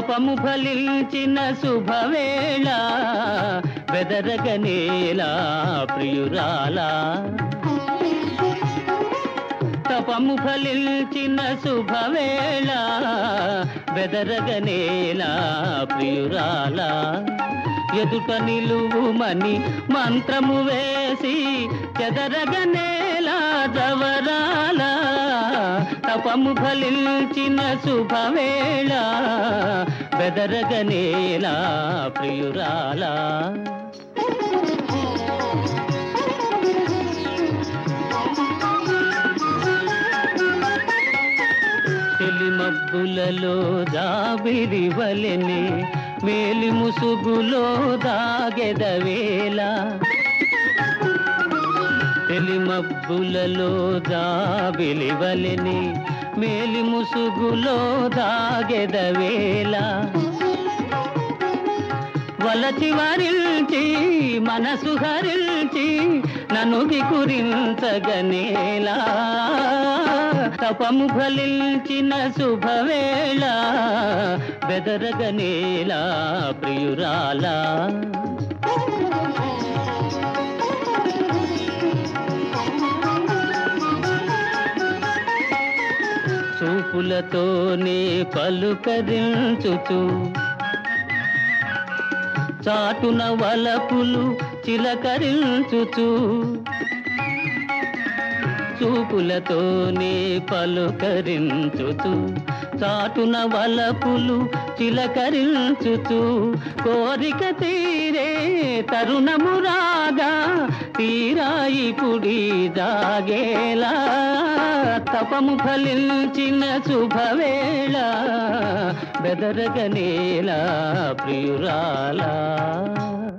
తపము ఫలించిన శుభవేళ బెదరగనేలా ప్రియురాలా తపము ఫలించిన శుభవేళ బెదరగనేలా ప్రియురాలా ఎదుట నిలువుమని మంత్రము వేసి చెదరగనేలా జవరాల తపము ఫలించిన శుభవేళ బెదరగనేలా ప్రియురాలా తెలిమబ్బులలో దాబిరి వలెనే మేలి ముసుగులో దాగెదవేళ తెలిమబ్బులలో దాబిలి వలెనే మేలి ముసుగులో దాగెదవేళ వలచి వరించి మనసు హరించి నన్ను వికురించగనేలా తపము ఫలించిన శుభవేళ బెదరగనేలా ప్రియురాలా చూపులతోనే పలుకరించుచు చాటున వలపులు చిలకరించుచు చూపులతోనే పలుకరించుచు చాటున వలపులు చిలకరించుచు కోరిక తీరే తరుణము రాగా తీరాయి పుడి దాగేలా తపము ఫలించిన శుభవేళ బెదరగనేలా ప్రియురాలా